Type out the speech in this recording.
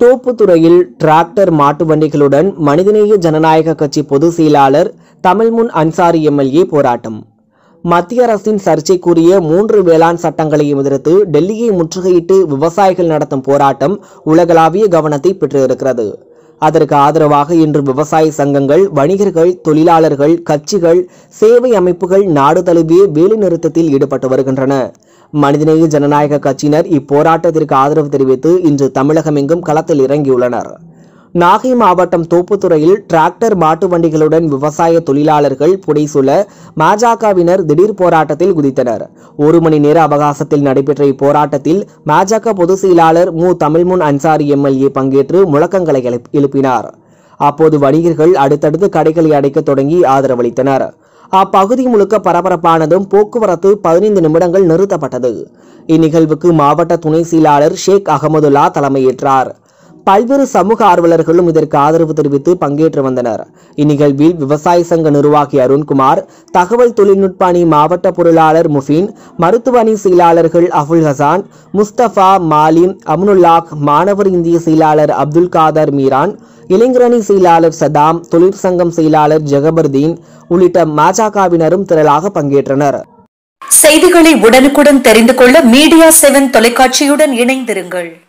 தோப்புத்துறையில் tractor மாட்டு வண்டிகளுடன் மனிதநேய ஜனநாயக கட்சி பொதுச் செயலாளர் தமிழ்முன் அன்சாரி எம்எல்ஏ போராட்டம் மத்திய அரசின் சர்ச்சைக்குரிய மூன்று வேளாண் சட்டங்களை எதிர்த்து டெல்லியை முற்றுகையிட்டு விவசாயிகள் நடத்தும் போராட்டம் உலகளாவிய கவனத்தை பெற்றிருக்கிறது அதற்கு ஆதரவாக இன்று விவசாய சங்கங்கள் வணிகர்கள் தொழிலாளர்கள் கட்சிகள் சேவை அமைப்புகள் நாடு தழுவிய வேலைநிறுத்தத்தில் ஈடுபட்டு வருகின்றன மனிதநேய ஜனநாயக கட்சியினர் இப்போராட்டத்திற்கு ஆதரவு தெரிவித்து இன்று தமிழகமெங்கும் களத்தில் இறங்கியுள்ளனர் நாகை மாவட்டம் தோப்புத்துறையில் டிராக்டர் மாட்டு வண்டிகளுடன் விவசாய தொழிலாளர்கள் புடைசூழ பாஜகவினர் திடீர் போராட்டத்தில் குதித்தனர் ஒரு மணி நேர அவகாசத்தில் நடைபெற்ற இப்போராட்டத்தில் பாஜக பொதுச் செயலாளர் மு தமிழ்முன் அன்சாரி எம்எல்ஏ பங்கேற்று முழக்கங்களை எழுப்- எழுப்பினார் அப்போது வணிகர்கள் அடுத்தடுத்து கடைகளை அடைக்க தொடங்கி ஆதரவளித்தனர் அப்பகுதி முழுக்க பரபரப்பானதும் போக்குவரத்து பதினைந்து நிமிடங்கள் நிறுத்தப்பட்டது இந்நிகழ்வுக்கு மாவட்ட துணை செயலாளர் ஷேக் அகமதுல்லா தலைமையேற்றார் பல்வேறு சமூக ஆர்வலர்களும் இதற்கு ஆதரவு தெரிவித்து பங்கேற்று வந்தனர் இந்நிகழ்வில் விவசாய சங்க நிர்வாகி அருண்குமார் தகவல் தொழில்நுட்ப அணி மாவட்ட பொருளாளர் முஃபின் மருத்துவ அணி செயலாளர்கள் அபுல் ஹசான் முஸ்தபா மாலிம் அம்னுல்லாக் மாணவர் இந்திய செயலாளர் அப்துல் காதர் மீரான் இளைஞரணி செயலாளர் சதாம் தொழிற்சங்கம் செயலாளர் ஜெகபர்தீன் உள்ளிட்ட பாஜகவினரும் திரளாக பங்கேற்றனர் செய்திகளை உடனுக்குடன் தெரிந்து கொள்ள மீடியா செவன் தொலைக்காட்சியுடன் இணைந்திருங்கள்